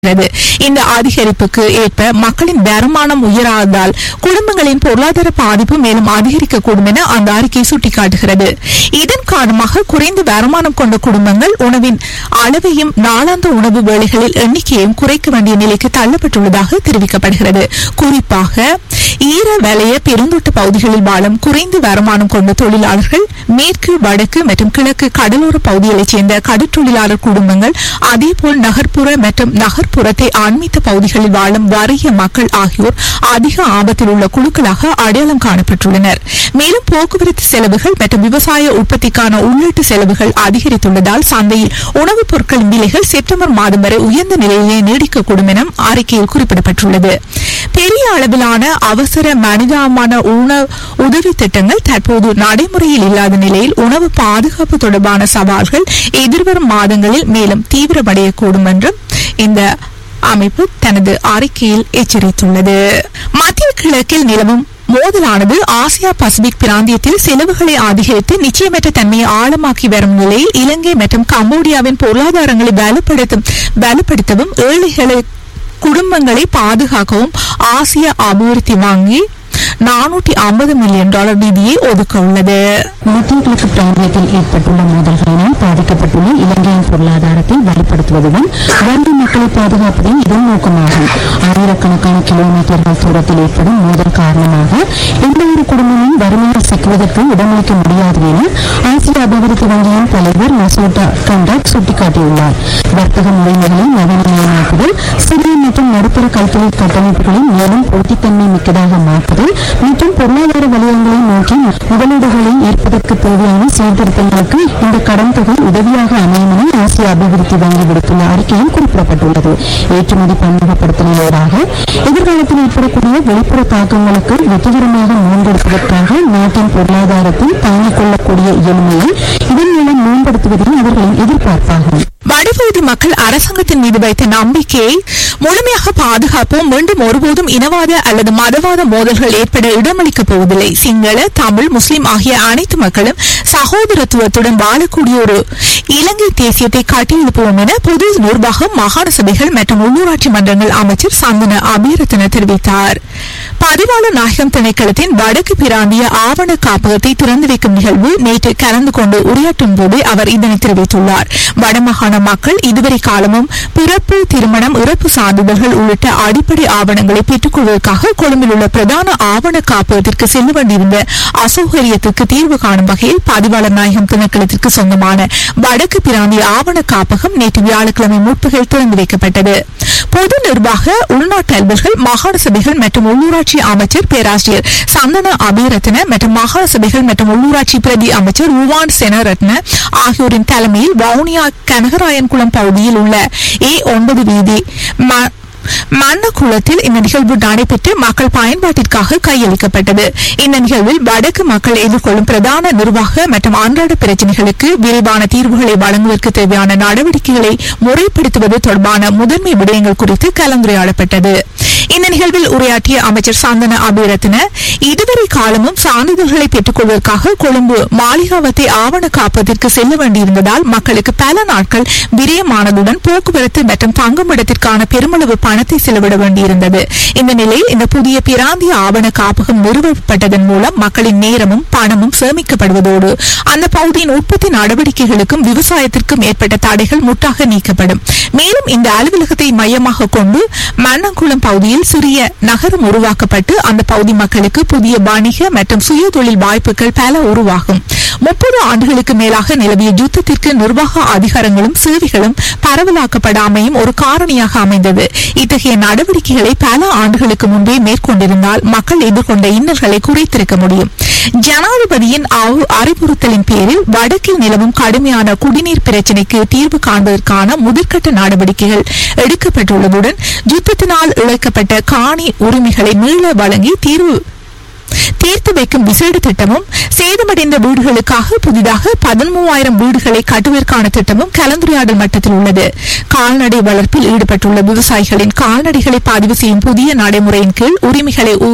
வருகிறது இந்த அதிகரிப்புக்கு ஏற்ப மக்களின் வருமானம் உயராததால் குடும்பங்களின் பொருளாதார பாதிப்பு மேலும் அதிகரிக்கக்கூடும் என அந்த அறிக்கை சுட்டிக்காட்டுகிறது இதன் காரணமாக குறைந்த வருமானம் கொண்ட குடும்பங்கள் உணவின் அளவையும் நாளாந்த உணவு வேளைகளில் எண்ணிக்கையையும் குறைக்க வேண்டிய நிலைக்கு தள்ளப்பட்டுள்ளதாக தெரிவிக்கப்படுகிறது குறிப்பாக ஈர வலய பெருந்தோட்ட பகுதிகளில் வாழும் குறைந்த வருமானம் கொண்ட தொழிலாளர்கள் மேற்கு வடக்கு மற்றும் கிழக்கு கடலோர பகுதிகளைச் சேர்ந்த கடற்றொழிலாளர் குடும்பங்கள் அதேபோல் நகர்ப்புற மற்றும் நகர்ப்புறத்தை ஆன்மீக பகுதிகளில் வாழும் வறிய மக்கள் ஆகியோர் அதிக ஆபத்தில் உள்ள குழுக்களாக அடையாளம் காணப்பட்டுள்ளனர் மேலும் போக்குவரத்து செலவுகள் மற்றும் விவசாய உற்பத்திக்கான உள்ளீட்டு செலவுகள் அதிகரித்துள்ளதால் சந்தையில் உணவுப் பொருட்களின் விலைகள் செப்டம்பர் மாதம் வரை உயர்ந்த நிலையிலே நீடிக்கக்கூடும் என அறிக்கையில் குறிப்பிடப்பட்டுள்ளது பெரிய அளவிலான அவசர மனிதாபமான உணவு உதவி திட்டங்கள் தற்போது நடைமுறையில் இல்லாத நிலையில் உணவு பாதுகாப்பு தொடர்பான சவால்கள் எதிர்வரும் மாதங்களில் மேலும் தீவிரமடையக்கூடும் என்றும் இந்த அமைப்பு தனது அறிக்கையில் எச்சரித்துள்ளது மத்திய கிழக்கில் நிலவும் மோதலானது ஆசியா பசிபிக் பிராந்தியத்தில் செலவுகளை அதிகரித்து நிச்சயமற்ற தன்மையை ஆழமாக்கி வரும் நிலையில் இலங்கை மற்றும் கம்போடியாவின் பொருளாதாரங்களை வலுப்படுத்தும் வலுப்படுத்தவும் ஏழைகளை குடும்பங்களை பாதுகாக்கவும் ஆசிய அபிவிருத்தி வாங்கி நானூற்றி ஐம்பது மில்லியன் டாலர் நிதியை ஒதுக்க உள்ளது மத்திய கிழக்கு பிராந்தியத்தில் ஏற்பட்டுள்ள மோதல்களினால் பாதிக்கப்பட்டுள்ள இலங்கையின் பொருளாதாரத்தை வலுப்படுத்துவதுடன் வறுமை மக்களை பாதுகாப்பதே இதன் நோக்கமாகும் ஆயிரக்கணக்கான கிலோமீட்டர்கள் தூரத்தில் ஏற்படும் மோதல் காரணமாக எந்த ஒரு குடும்பமும் வறுமையில் சிக்குவதற்கு இடமளிக்க முடியாது என ஆசிய அபிவிருத்தி வங்கியின் தலைவர் மசோட்டா கண்டாக் சுட்டிக்காட்டியுள்ளார் வர்த்தக முறைமைகளை நவீனமயமாக்குதல் சிறிய மற்றும் நடுத்தர கைத்தொழில் கட்டமைப்புகளை மேலும் போட்டித்தன்மை மிக்கதாக மாற்றுதல் மற்றும் பொருளாதார வலயங்களை நோக்கி முதலீடுகளை ஈர்ப்பதற்கு தேவையான சீர்திருத்தங்களுக்கு இந்த கடன் தொகை உதவியாக அமையும் என ஆசிய அபிவிருத்தி வங்கி விடுத்துள்ள அறிக்கையில் குறிப்பிடப்பட்டுள்ளது ஏற்றுமதி பன்முகப்படுத்தலோடாக எதிர்காலத்தில் ஏற்படக்கூடிய வெளிப்புற தாக்கங்களுக்கு வெற்றிகரமாக மேம்படுத்துவதற்காக நாட்டின் பொருளாதாரத்தில் தாங்கிக் கொள்ளக்கூடிய இயலுமையை இதன் மூலம் மேம்படுத்துவதே அவர்களின் எதிர்பார்ப்பாகும் வடபகுதி மக்கள் அரசாங்கத்தின் மீது வைத்த நம்பிக்கையை முழுமையாக பாதுகாப்போம் மீண்டும் ஒருபோதும் இனவாத அல்லது மதவாத மோதல்கள் ஏற்பட இடமளிக்கப் போவதில்லை சிங்கள தமிழ் முஸ்லிம் ஆகிய அனைத்து மக்களும் சகோதரத்துவத்துடன் வாழக்கூடிய ஒரு இலங்கை தேசியத்தை கட்டியெழுப்புவோம் என பொது நிர்வாகம் மாகாண சபைகள் மற்றும் உள்ளூராட்சி மன்றங்கள் அமைச்சர் சந்தன அபீரத்தன தெரிவித்தார் பதிவாளர் நாயகம் திணைக்களத்தின் வடக்கு பிராந்திய ஆவண காப்பகத்தை திறந்து வைக்கும் நிகழ்வு நேற்று கலந்து கொண்டு உரையாற்றும் போது அவர் இதனை தெரிவித்துள்ளார் வடமாகாண மக்கள் இதுவரை காலமும் பிறப்பு திருமணம் இறப்பு சான்றிதழ்கள் உள்ளிட்ட அடிப்படை ஆவணங்களை பெற்றுக் கொள்வதற்காக கொழும்பில் உள்ள பிரதான ஆவண காப்பகத்திற்கு செல்ல வேண்டியிருந்த அசௌகரியத்துக்கு தீர்வு காணும் வகையில் பதிவாளர் நாயகம் திணைக்களத்திற்கு சொந்தமான வடக்கு பிராந்திய ஆவண காப்பகம் நேற்று வியாழக்கிழமை முற்பகல் திறந்து வைக்கப்பட்டது பொது நிர்வாக உள்நாட்டு அலுவல்கள் மாகாண சபைகள் மற்றும் உள்ளூராட்சி அமைச்சர் பேராசிரியர் சந்தன அபிரத்ன மற்றும் மாகாண சபைகள் மற்றும் உள்ளூராட்சி பிரதி அமைச்சர் ருவான் செனரத்ன ஆகியோரின் தலைமையில் வவுனியா கனகராயன்குளம் பகுதியில் உள்ள ஏ ஒன்பது வீதி ம- மன்னகுளத்தில் இந்த நிகழ்வு நடைபெற்று மக்கள் பயன்பாட்டிற்காக கையளிக்கப்பட்டது இந்த நிகழ்வில் வடக்கு மக்கள் எதிர்கொள்ளும் பிரதான நிர்வாக மற்றும் அன்றாட பிரச்சினைகளுக்கு விரைவான தீர்வுகளை வழங்குவதற்கு தேவையான நடவடிக்கைகளை முறைப்படுத்துவது தொடர்பான முதன்மை விடயங்கள் குறித்து கலந்துரையாடப்பட்டது இந்த நிகழ்வில் உரையாற்றிய அமைச்சர் சாந்தன அபிரத்ன இதுவரை காலமும் சான்றிதழ்களை பெற்றுக் கொள்வதற்காக கொழும்பு மாளிகாவத்தை ஆவண காப்பதற்கு செல்ல வேண்டியிருந்ததால் மக்களுக்கு பல நாட்கள் விரயமானதுடன் போக்குவரத்து மற்றும் தங்குமிடத்திற்கான பெருமளவு பணத்தை செலவிட வேண்டியிருந்தது இந்த நிலையில் இந்த புதிய பிராந்திய ஆவண காப்பகம் நிறுவப்பட்டதன் மூலம் மக்களின் நேரமும் பணமும் சேமிக்கப்படுவதோடு அந்த பகுதியின் உற்பத்தி நடவடிக்கைகளுக்கும் விவசாயத்திற்கும் ஏற்பட்ட தடைகள் முற்றாக நீக்கப்படும் மேலும் இந்த அலுவலகத்தை மையமாக கொண்டு மன்னங்குளம் பகுதியில் சிறிய நகரம் உருவாக்கப்பட்டு அந்த பகுதி மக்களுக்கு புதிய வணிக மற்றும் சுயதொழில் வாய்ப்புகள் பல உருவாகும் முப்பது ஆண்டுகளுக்கு மேலாக நிலவிய யுத்தத்திற்கு நிர்வாக அதிகாரங்களும் சேவைகளும் பரவலாக்கப்படாமையும் ஒரு காரணியாக அமைந்தது இத்தகைய நடவடிக்கைகளை பல ஆண்டுகளுக்கு முன்பே மேற்கொண்டிருந்தால் மக்கள் எதிர்கொண்ட இன்னல்களை குறைத்திருக்க முடியும் ஜனாதிபதியின் அவு- அறிவுறுத்தலின் பேரில் வடக்கில் நிலவும் கடுமையான குடிநீர் பிரச்சினைக்கு தீர்வு காண்பதற்கான முதற்கட்ட நடவடிக்கைகள் எடுக்கப்பட்டுள்ளதுடன் யுத்தத்தினால் இழக்கப்பட்ட காணி உரிமைகளை மீள வழங்கி தீர்வு தீர்த்து வைக்கும் விசேட திட்டமும் சேதமடைந்த வீடுகளுக்காக புதிதாக பதிமூவாயிரம் வீடுகளை கட்டுவதற்கான திட்டமும் கலந்துரையாடல் மட்டத்தில் உள்ளது கால்நடை வளர்ப்பில் ஈடுபட்டுள்ள விவசாயிகளின் கால்நடைகளை பதிவு செய்யும் புதிய நடைமுறையின் கீழ் உரிமைகளை உ-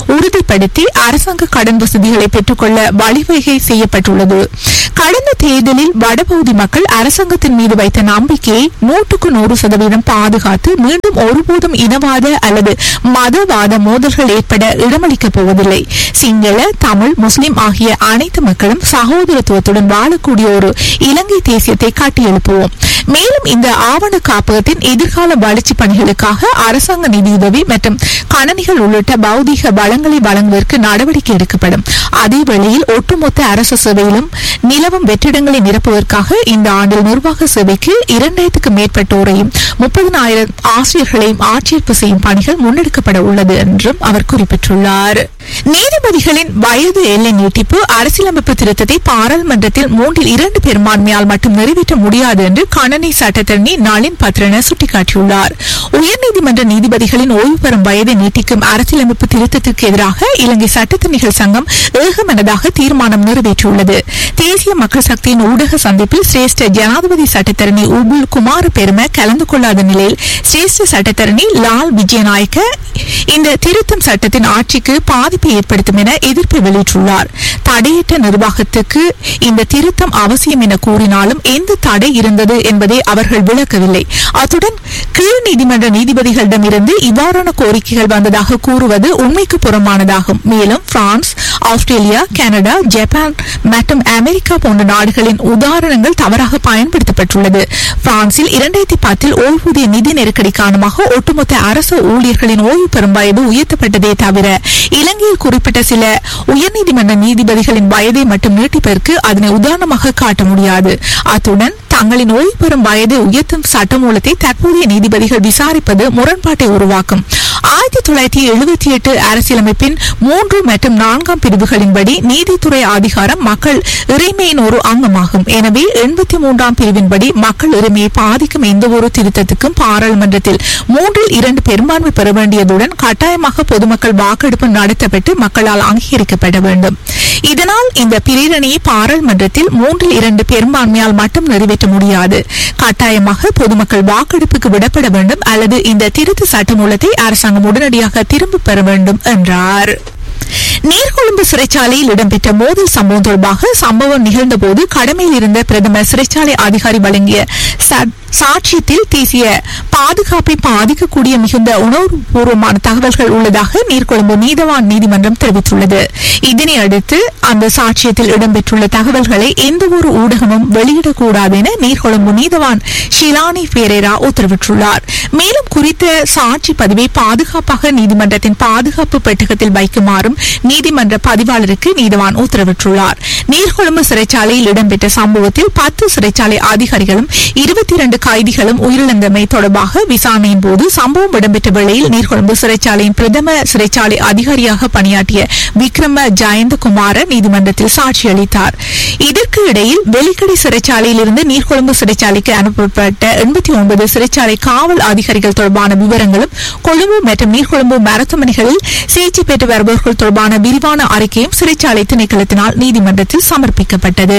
உறுதிப்படுத்தி அரசாங்க கடன் வசதிகளை பெற்றுக்கொள்ள வழிவகை செய்யப்பட்டுள்ளது கடந்த தேர்தலில் வடபகுதி மக்கள் அரசாங்கத்தின் மீது வைத்த நம்பிக்கையை நூற்றுக்கு நூறு சதவீதம் பாதுகாத்து மீண்டும் ஒருபோதும் இனவாத அல்லது மதவாத மோதல்கள் ஏற்பட இடமளிக்கப் போவதில்லை சிங்கள தமிழ் முஸ்லிம் ஆகிய அனைத்து மக்களும் சகோதரத்துவத்துடன் வாழக்கூடிய ஒரு இலங்கை தேசியத்தை கட்டியெழுப்புவோம் மேலும் இந்த ஆவண காப்பகத்தின் எதிர்கால வளர்ச்சி பணிகளுக்காக அரசாங்க நிதியுதவி மற்றும் கணனிகள் உள்ளிட்ட பௌதீக வளங்களை வழங்குவதற்கு நடவடிக்கை எடுக்கப்படும் அதே வேளையில் ஒட்டுமொத்த அரசு சேவையிலும் நிலவும் வெற்றிடங்களை நிரப்புவதற்காக இந்த ஆண்டில் நிர்வாக சேவைக்கு இரண்டாயிரத்துக்கு மேற்பட்டோரையும் முப்பதனாயிரம் ஆசிரியர்களையும் ஆட்சேர்ப்பு செய்யும் பணிகள் முன்னெடுக்கப்பட உள்ளது என்றும் அவர் குறிப்பிட்டுள்ளார் நீதிபதிகளின் வயது எல்லை நீட்டிப்பு அரசியலமைப்பு திருத்தத்தை பாராளுமன்றத்தில் மூன்றில் இரண்டு பெரும்பான்மையால் மட்டும் நிறைவேற்ற முடியாது என்று கணனி சட்டத்தரணி நளின் பத்ரன சுட்டிக்காட்டியுள்ளார் உயர்நீதிமன்ற நீதிபதிகளின் ஓய்வு பெறும் வயதை நீட்டிக்கும் அரசியலமைப்பு திருத்தத்திற்கு எதிராக இலங்கை சட்டத்தரணிகள் சங்கம் ஏகமனதாக தீர்மானம் நிறைவேற்றியுள்ளது தேசிய மக்கள் சக்தியின் ஊடக சந்திப்பில் சிரேஷ்ட ஜனாதிபதி சட்டத்தரணி உபுல் குமார பெரும கலந்து கொள்ளாத நிலையில் சிரேஷ்ட சட்டத்தரணி லால் விஜயநாயக்க இந்த திருத்தம் சட்டத்தின் ஆட்சிக்கு பாதிப்பை ஏற்படுத்தும் என எதிர்ப்பு வெளியிட்டுள்ளார் தடையற்ற நிர்வாகத்துக்கு இந்த திருத்தம் அவசியம் என கூறினாலும் எந்த தடை இருந்தது என்பதை அவர்கள் விளக்கவில்லை அத்துடன் கீழ் நீதிமன்ற நீதிபதிகளிடமிருந்து இவ்வாறான கோரிக்கைகள் வந்ததாக கூறுவது உண்மைக்கு புறம்பானதாகும் மேலும் பிரான்ஸ் ஆஸ்திரேலியா கனடா ஜப்பான் மற்றும் அமெரிக்கா போன்ற நாடுகளின் உதாரணங்கள் தவறாக பயன்படுத்தப்பட்டுள்ளது பிரான்சில் இரண்டாயிரத்தி பத்தில் ஓய்வூதிய நிதி நெருக்கடி காரணமாக ஒட்டுமொத்த அரசு ஊழியர்களின் ஓய்வு பெறும் வயது உயர்த்தப்பட்டதே தவிர இலங்கையில் குறிப்பிட்ட சில உயர்நீதிமன்ற நீதிபதிகளின் வயதை மட்டும் நீட்டிப்பதற்கு அதனை உதாரணமாக காட்ட முடியாது அத்துடன் தங்களின் ஓய்வு பெறும் வயதை உயர்த்தும் சட்டமூலத்தை தற்போதைய நீதிபதிகள் விசாரிப்பது முரண்பாட்டை உருவாக்கும் ஆயிரத்தி தொள்ளாயிரத்தி எழுபத்தி எட்டு அரசியலமைப்பின் மூன்று மற்றும் நான்காம் பிரிவுகளின்படி நீதித்துறை அதிகாரம் மக்கள் இறைமையின் ஒரு அங்கமாகும் எனவே எண்பத்தி மூன்றாம் பிரிவின்படி மக்கள் உரிமையை பாதிக்கும் எந்த ஒரு திருத்தத்துக்கும் பாராளுமன்றத்தில் மூன்றில் இரண்டு பெரும்பான்மை பெற வேண்டியதுடன் கட்டாயமாக பொதுமக்கள் வாக்கெடுப்பு நடத்தப்பட்டு மக்களால் அங்கீகரிக்கப்பட வேண்டும் இதனால் இந்த பிரேரணையை பாராளுமன்றத்தில் மூன்றில் இரண்டு பெரும்பான்மையால் மட்டும் நிறைவேற்ற முடியாது கட்டாயமாக பொதுமக்கள் வாக்கெடுப்புக்கு விடப்பட வேண்டும் அல்லது இந்த திருத்த சட்டமூலத்தை அரசாங்கம் உடனடியாக திரும்பப் பெற வேண்டும் என்றார் நீர்கொழும்பு சிறைச்சாலையில் இடம்பெற்ற மோதல் சம்பவம் தொடர்பாக சம்பவம் நிகழ்ந்தபோது கடமையில் இருந்த பிரதமர் சிறைச்சாலை அதிகாரி வழங்கிய ச- சாட்சியத்தில் தேசிய பாதுகாப்பை பாதிக்கக்கூடிய மிகுந்த உணர்வுபூர்வமான தகவல்கள் உள்ளதாக நீர்கொழும்பு நீதவான் நீதிமன்றம் தெரிவித்துள்ளது இதனை அடுத்து அந்த சாட்சியத்தில் இடம்பெற்றுள்ள தகவல்களை எந்த ஒரு ஊடகமும் வெளியிடக்கூடாது என நீர்கொழும்பு நீதவான் ஷிலானி பேரேரா உத்தரவிட்டுள்ளார் மேலும் குறித்த சாட்சி பதிவை பாதுகாப்பாக நீதிமன்றத்தின் பாதுகாப்பு பெட்டகத்தில் வைக்குமாறும் நீதிமன்ற பதிவாளருக்கு நீதவான் உத்தரவிட்டுள்ளார் நீர்கொழும்பு சிறைச்சாலையில் இடம்பெற்ற சம்பவத்தில் பத்து சிறைச்சாலை அதிகாரிகளும் இருபத்தி இரண்டு கைதிகளும் உயிரிழந்தமை தொடர்பாக விசாரணையின் போது சம்பவம் இடம்பெற்ற வேளையில் நீர்கொழும்பு சிறைச்சாலையின் பிரதம சிறைச்சாலை அதிகாரியாக பணியாற்றிய விக்ரம ஜெயந்தகுமார நீதிமன்றத்தில் சாட்சியளித்தார் இதற்கு இடையில் வெலிக்கடை சிறைச்சாலையில் இருந்து நீர்கொழும்பு சிறைச்சாலைக்கு அனுப்பப்பட்ட எண்பத்தி ஒன்பது சிறைச்சாலை காவல் அதிகாரிகள் தொடர்பான விவரங்களும் கொழும்பு மற்றும் நீர்கொழும்பு மருத்துவமனைகளில் சிகிச்சை பெற்று வருபவர்கள் தொடர்பான விரிவான அறிக்கையும் சிறைச்சாலை திணைக்களத்தினால் நீதிமன்றத்தில் சமர்ப்பிக்கப்பட்டது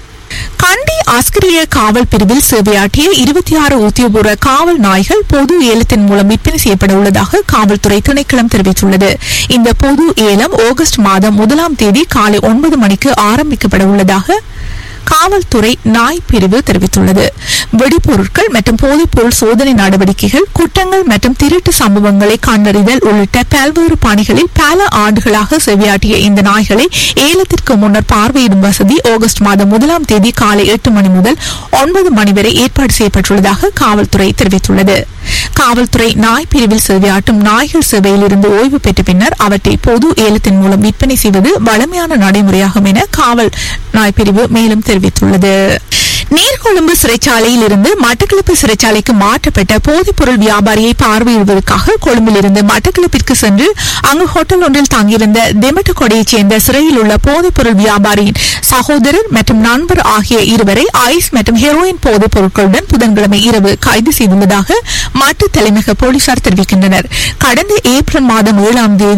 கண்டி ஆஸ்கிரிய காவல் பிரிவில் சேவையாற்றிய இருபத்தி ஆறு உத்தியோகபூர்வ காவல் நாய்கள் பொது ஏலத்தின் மூலம் விற்பனை செய்யப்பட உள்ளதாக காவல்துறை திணைக்களம் தெரிவித்துள்ளது இந்த பொது ஏலம் ஆகஸ்ட் மாதம் முதலாம் தேதி காலை ஒன்பது மணிக்கு ஆரம்பிக்கப்பட உள்ளதாக காவல்துறை நாய் பிரிவு தெரிவித்துள்ளது வெடிபொருட்கள் மற்றும் போதைப்பொருள் சோதனை நடவடிக்கைகள் குற்றங்கள் மற்றும் திருட்டு சம்பவங்களை கண்டறிதல் உள்ளிட்ட பல்வேறு பணிகளில் பல ஆண்டுகளாக செவியாற்றிய இந்த நாய்களை ஏலத்திற்கு முன்னர் பார்வையிடும் வசதி ஆகஸ்ட் மாதம் முதலாம் தேதி காலை எட்டு மணி முதல் ஒன்பது மணி வரை ஏற்பாடு செய்யப்பட்டுள்ளதாக காவல்துறை தெரிவித்துள்ளது காவல்துறை நாய் பிரிவில் சேவையாற்றும் நாய்கள் சேவையில் இருந்து ஓய்வு பெற்ற பின்னர் அவற்றை பொது ஏலத்தின் மூலம் விற்பனை செய்வது வழமையான நடைமுறையாகும் என காவல் நாய் பிரிவு மேலும் தெரிவித்துள்ளது நீர்கொழும்பு சிறைச்சாலையில் இருந்து மட்டக்களப்பு சிறைச்சாலைக்கு மாற்றப்பட்ட போதைப்பொருள் வியாபாரியை பார்வையிடுவதற்காக கொழும்பில் இருந்து மட்டக்களப்பிற்கு சென்று அங்கு ஹோட்டல் ஒன்றில் தங்கியிருந்த தெமட்டகொடையைச் சேர்ந்த சிறையில் உள்ள போதைப்பொருள் வியாபாரியின் சகோதரர் மற்றும் நண்பர் ஆகிய இருவரை ஐஸ் மற்றும் ஹெரோயின் போதைப் பொருட்களுடன் புதன்கிழமை இரவு கைது செய்துள்ளதாக மட்டு தலைமையக போலீசார் தெரிவிக்கின்றனர் கடந்த ஏப்ரல் மாதம் ஏழாம் தேதி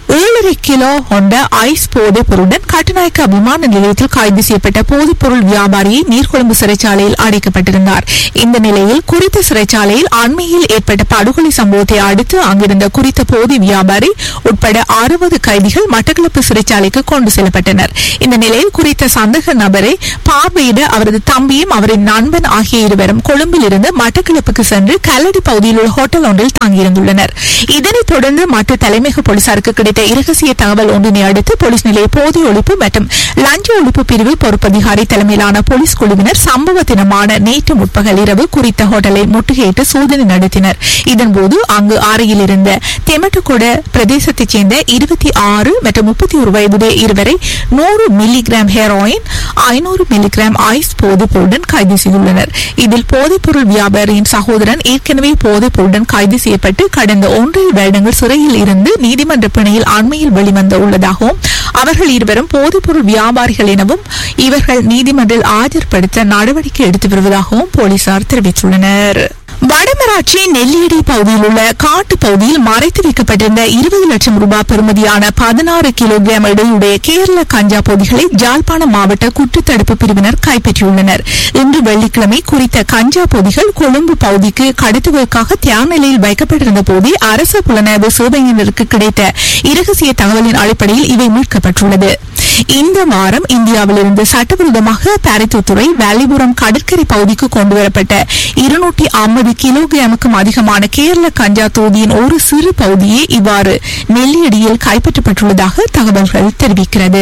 ஏழரை கிலோ கொண்ட ஐஸ் போதைப் பொருளுடன் கட்டுநாயக்க விமான நிலையத்தில் கைது செய்யப்பட்ட போதைப் பொருள் வியாபாரியை நீர்கொழும்பு சிறைச்சாலையில் அடைக்கப்பட்டிருந்தார் இந்த நிலையில் குறித்த சிறைச்சாலையில் அண்மையில் ஏற்பட்ட படுகொலை சம்பவத்தை அடுத்து அங்கிருந்த குறித்த போதை வியாபாரி உட்பட அறுபது கைதிகள் மட்டக்களப்பு சிறைச்சாலைக்கு கொண்டு செல்லப்பட்டனர் இந்த நிலையில் குறித்த சந்தேக நபரை பார்வையிட அவரது தம்பியும் அவரின் நண்பன் ஆகிய இருவரும் கொழும்பில் இருந்து மட்டக்களப்புக்கு சென்று கல்லடி பகுதியில் உள்ள ஹோட்டல் ஒன்றில் தங்கியிருந்துள்ளனர் இதனைத் தொடர்ந்து மற்ற தலைமையக போலீசாருக்கு கிடைத்த இரகசிய தகவல் ஒன்றினை அடுத்து போலீஸ் நிலைய போதை ஒழிப்பு மற்றும் லஞ்ச ஒழிப்பு பிரிவு பொறுப்பதிகாரி தலைமையிலான போலீஸ் குழுவினர் சம்பவ தினமான நேற்று முற்பகல் இரவு குறித்த ஹோட்டலை முற்றுகையிட்டு சோதனை நடத்தினர் இதன்போது அங்கு அறையில் இருந்த தெமட்டுகொட பிரதேசத்தைச் சேர்ந்த இருபத்தி ஆறு மற்றும் முப்பத்தி ஒரு வயதுடைய இருவரை நூறு மில்லிகிராம் ஹெரோயின் ஐநூறு மில்லிகிராம் ஐஸ் போதைப் பொருளுடன் கைது செய்துள்ளனர் இதில் போதைப் பொருள் வியாபாரியின் சகோதரன் ஏற்கனவே போதைப் பொருளுடன் கைது செய்யப்பட்டு கடந்த ஒன்றரை வருடங்கள் சிறையில் இருந்து நீதிமன்ற பிணையில் அண்மையில் வெளிவந்த உள்ளதாகவும் அவர்கள் இருவரும் போதைப்பொருள் வியாபாரிகள் எனவும் இவர்கள் நீதிமன்றில் ஆஜர்படுத்த நடவடிக்கை எடுத்து வருவதாகவும் போலீசார் தெரிவித்துள்ளனர் வடமராட்சி நெல்லியடி பகுதியில் உள்ள காட்டு பகுதியில் மறைத்து வைக்கப்பட்டிருந்த இருபது லட்சம் ரூபாய் பெறுமதியான பதினாறு கிலோகிராம் எடையுடைய கேரள கஞ்சா பொதிகளை ஜாழ்ப்பாணம் மாவட்ட குற்றத்தடுப்பு பிரிவினர் கைப்பற்றியுள்ளனர் இன்று வெள்ளிக்கிழமை குறித்த கஞ்சா பொதிகள் கொழும்பு பகுதிக்கு கடத்துவதற்காக தயார் நிலையில் வைக்கப்பட்டிருந்த போதே அரச புலனாய்வு சேவையினருக்கு கிடைத்த இரகசிய தகவலின் அடிப்படையில் இவை மீட்கப்பட்டுள்ளது இந்த வாரம் இந்தியாவிலிருந்து சட்டவிரோதமாக பாரித்துத்துறை வேலிபுரம் கடற்கரை பகுதிக்கு கொண்டுவரப்பட்ட இருநூற்றி ஐம்பது கிலோகிராமுக்கும் அதிகமான கேரள கஞ்சா தொகுதியின் ஒரு சிறு பகுதியே இவ்வாறு நெல்லியடியில் கைப்பற்றப்பட்டுள்ளதாக தகவல்கள் தெரிவிக்கிறது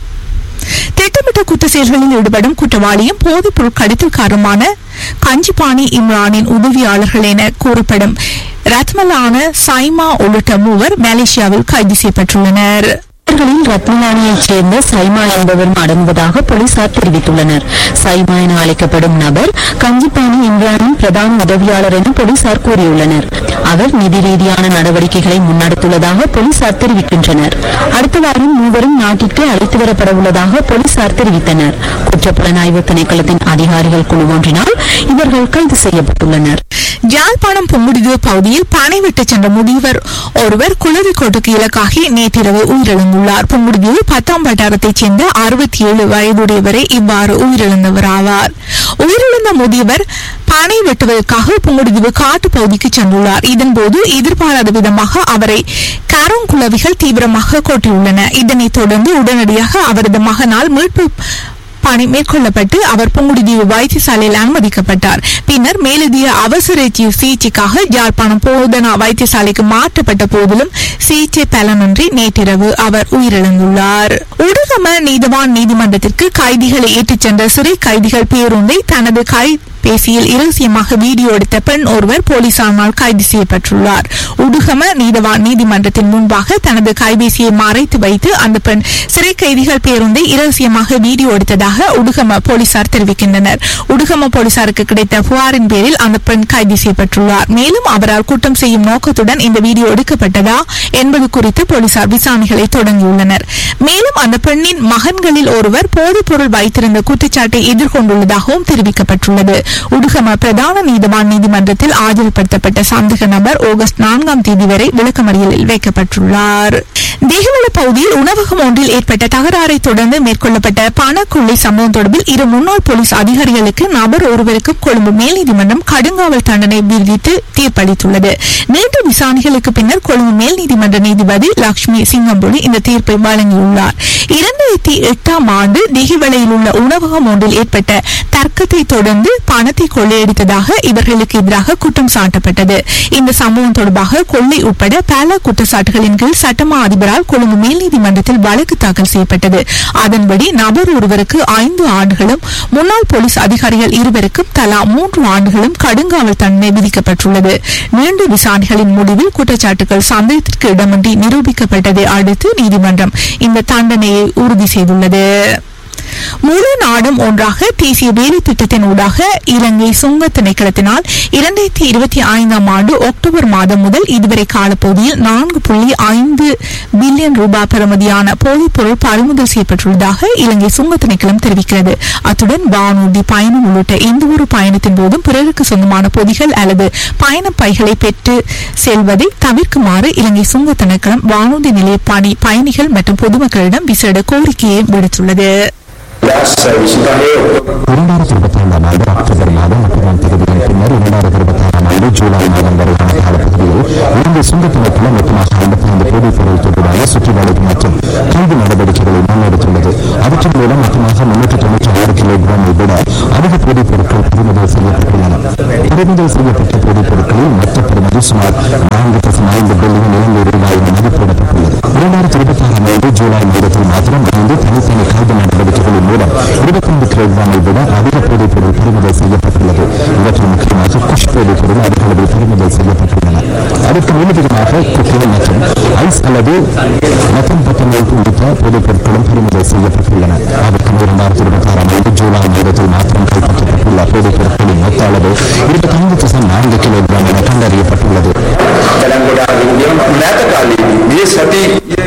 திட்டமிட்ட குற்ற செயல்களில் ஈடுபடும் குற்றவாளியும் போதைப் பொருள் கடத்தல்காரமான கஞ்சிபாணி இம்ரானின் உதவியாளர்கள் என கூறப்படும் ரத்மலான சைமா உள்ளிட்ட மூவர் மலேசியாவில் கைது செய்யப்பட்டுள்ளனர் இவர்களில் ரத்னலானியைச் சேர்ந்த சைமா என்பவரும் அடங்குவதாக போலீசார் தெரிவித்துள்ளனர் சைமா என அழைக்கப்படும் நபர் கஞ்சிப்பாணி இம்ரானின் பிரதான உதவியாளர் என போலீசார் கூறியுள்ளனர் அவர் நிதி ரீதியான நடவடிக்கைகளை முன்னெடுத்துள்ளதாக போலீசார் தெரிவிக்கின்றனர் அடுத்த வாரம் மூவரும் நாட்டிற்கு அழைத்து வரப்பட உள்ளதாக போலீசார் தெரிவித்தனர் குற்றப்புலனாய்வு திணைக்களத்தின் அதிகாரிகள் குழு ஒன்றினால் இவர்கள் கைது செய்யப்பட்டுள்ளனர் யாழ்ப்பாணம் புங்குடிது பகுதியில் பனை விட்டு சென்ற முதியவர் ஒருவர் குளவிக்கோட்டுக்கு இலக்காகி நேற்றிரவு உயிரிழந்துள்ளார் புங்குடிது பத்தாம் வட்டாரத்தைச் சேர்ந்த அறுபத்தி ஏழு வயதுடையவரை இவ்வாறு உயிரிழந்தவர் ஆவார் உயிரிழந்த முதியவர் பனை வெட்டுவதற்காக புங்குடுதீவு காட்டு பகுதிக்கு சென்றுள்ளார் இதன்போது எதிர்பாராத விதமாக அவரை கருங்குளவிகள் தீவிரமாக கொட்டியுள்ளன இதனைத் தொடர்ந்து உடனடியாக அவரது மகனால் மீட்பு பணி மேற்கொள்ளப்பட்டு அவர் புங்குடுதீவு வைத்தியசாலையில் அனுமதிக்கப்பட்டார் பின்னர் மேலதிக அவசர சி- சிகிச்சைக்காக யாழ்ப்பாணம் போதனா வைத்தியசாலைக்கு மாற்றப்பட்ட போதிலும் சிகிச்சை பலனின்றி நேற்றிரவு அவர் உயிரிழந்துள்ளார் உடுகம நீதவான் நீதிமன்றத்திற்கு கைதிகளை ஏற்றிச் சென்ற சிறை கைதிகள் பேருந்தை தனது கைபேசியில் இரகசியமாக வீடியோ எடுத்த பெண் ஒருவர் போலீசாரால் கைது செய்யப்பட்டுள்ளார் உடுகம நீதவான் நீதிமன்றத்தின் முன்பாக தனது கைபேசியை மறைத்து வைத்து அந்த பெண் சிறை கைதிகள் பேருந்தை இரகசியமாக வீடியோ எடுத்ததாக உடுகம போலீசார் தெரிவிக்கின்றனர் உடுகம போலீசாருக்கு கிடைத்த புகாரின் பேரில் அந்த பெண் கைது செய்யப்பட்டுள்ளார் மேலும் அவரால் குற்றம் செய்யும் நோக்கத்துடன் இந்த வீடியோ எடுக்கப்பட்டதா என்பது குறித்து போலீசார் விசாரணைகளை தொடங்கியுள்ளனர் மேலும் அந்த பெண்ணின் மகன்களில் ஒருவர் போதைப்பொருள் வைத்திருந்த குற்றச்சாட்டை எதிர்கொண்டுள்ளதாகவும் தெரிவிக்கப்பட்டுள்ளது உடுகம பிரதான நீதிவான் நீதிமன்றத்தில் ஆஜர்படுத்தப்பட்ட சந்தேக நபர் ஆகஸ்ட் நான்காம் தேதி வரை விளக்கமறியலில் வைக்கப்பட்டுள்ளார் தேகவள பகுதியில் உணவகம் ஒன்றில் ஏற்பட்ட தகராறை தொடர்ந்து மேற்கொள்ளப்பட்ட பணக்கொள்ளை சம்பவம் தொடர்பில் இரு முன்னாள் போலீஸ் அதிகாரிகளுக்கு நபர் ஒருவருக்கு கொழும்பு மேல் நீதிமன்றம் கடுங்காவல் தண்டனை விதித்து தீர்ப்பளித்துள்ளது நீண்ட விசாரணைகளுக்கு பின்னர் கொழும்பு மேல் நீதிமன்ற நீதிபதி லட்சுமி சிங்கம்புலி இந்த தீர்ப்பை வழங்கியுள்ளார் இரண்டாயிரத்தி எட்டாம் ஆண்டு திகிவளையில் உள்ள உணவகம் ஒன்றில் ஏற்பட்ட தர்க்கத்தை தொடர்ந்து பணத்தை கொள்ளையடித்ததாக இவர்களுக்கு எதிராக குற்றம் சாட்டப்பட்டது இந்த சம்பவம் தொடர்பாக கொள்ளை உட்பட பல குற்றச்சாட்டுகளின் கீழ் சட்டமா அதிபரால் கொழும்பு மேல் நீதிமன்றத்தில் வழக்கு தாக்கல் செய்யப்பட்டது அதன்படி நபர் ஒருவருக்கு ஐந்து ஆண்டுகளும் முன்னாள் போலீஸ் அதிகாரிகள் இருவருக்கும் தலா மூன்று ஆண்டுகளும் கடுங்காவல் தண்டனை விதிக்கப்பட்டுள்ளது நீண்ட விசாரணைகளின் முடிவில் குற்றச்சாட்டுகள் சந்தேகத்திற்கு இடமின்றி நிரூபிக்கப்பட்டதை அடுத்து நீதிமன்றம் இந்த தண்டனையை உறுதி செய்துள்ளது முழு நாடும் ஒன்றாக தேசிய வேலை திட்டத்தின் ஊடாக இலங்கை சுங்க திணைக்களத்தினால் இரண்டாயிரத்தி இருபத்தி ஐந்தாம் ஆண்டு அக்டோபர் மாதம் முதல் இதுவரை காலப்பகுதியில் நான்கு புள்ளி ஐந்து பில்லியன் ரூபாய் பெறுமதியான போதைப் பொருள் பறிமுதல் செய்யப்பட்டுள்ளதாக இலங்கை சுங்க திணைக்களம் தெரிவிக்கிறது அத்துடன் வானூர்தி பயணம் உள்ளிட்ட எந்த ஒரு பயணத்தின் போதும் பிறருக்கு சொந்தமான பொதிகள் அல்லது பயண பைகளை பெற்று செல்வதை தவிர்க்குமாறு இலங்கை சுங்க திணைக்களம் வானூர்தி நிலைய பணி பயணிகள் மற்றும் பொதுமக்களிடம் விசேட கோரிக்கையை விடுத்துள்ளது இரண்டாயிரத்தி இருபத்தி ஐந்தாம் ஆண்டு அக்டோபர் மாதம் முப்பதாம் தேதியின் பின்னர் இரண்டாயிரத்தி இருபத்தி ஆறாம் ஆண்டு ஜூலை மாதம் வரையான காலப்பகுதியில் இலங்கை சுங்கத் திணைக்களம் மொத்தமாக ஐம்பத்தி ஐந்து போதைப் பொருள் தொடர்பான சுற்றுவளைவு மற்றும் கைது நடவடிக்கைகளை முன்னெடுத்துள்ளது அவற்றின் மூலம் மொத்தமாக முன்னூற்றி தொண்ணூற்றி ஆறு கிலோகிராமை விட அதிக போதைப் பொருட்கள் பறிமுதல் செய்யப்பட்டுள்ளன பறிமுதல் செய்யப்பட்ட போதைப் பொருட்களில் மொத்த பெறுமதி சுமார் நான்கு தசம் ஐந்து பில்லியன் இலங்கை ரூபாய் என மதிப்பிடப்பட்டுள்ளது இரண்டாயிரத்தி இருபத்தி ஆறாம் ஆண்டு ஜூலை மாதத்தில் மாத்திரம் ஐந்து தனித்தனி கைது நடவடிக்கைகளின் மூலம் இருபத்தைந்து கிலோகிராமை விட அதிக போதைப் பொருள் பறிமுதல் செய்யப்பட்டுள்ளது இவற்றில் முக்கியமாக குஷ் போதைப் பொருள் அதிக அளவில் பறிமுதல் செய்யப்பட்டுள்ளன அதற்கு மேலதிகமாக குக்கோல் மற்றும் ஐஸ் அல்லது மெத்தன் பத்தனால் உள்ளிட்ட போதைப் பொருட்களும் பறிமுதல் செய்யப்பட்டுள்ளன அதற்கு இரண்டாயிரத்தி இருபத்தி ஆறாம் ஆண்டு ஜூலை மாதத்தில் மாத்திரம் கைப்பற்றப்பட்டுள்ள போதைப் பொருட்களின் மொத்த அளவு இருபத்தைந்து தசம் நான்கு கிலோகிராம் என கண்டறியப்பட்டுள்ளது කළන් ගොඩාක් නැත කාලේ මේ සති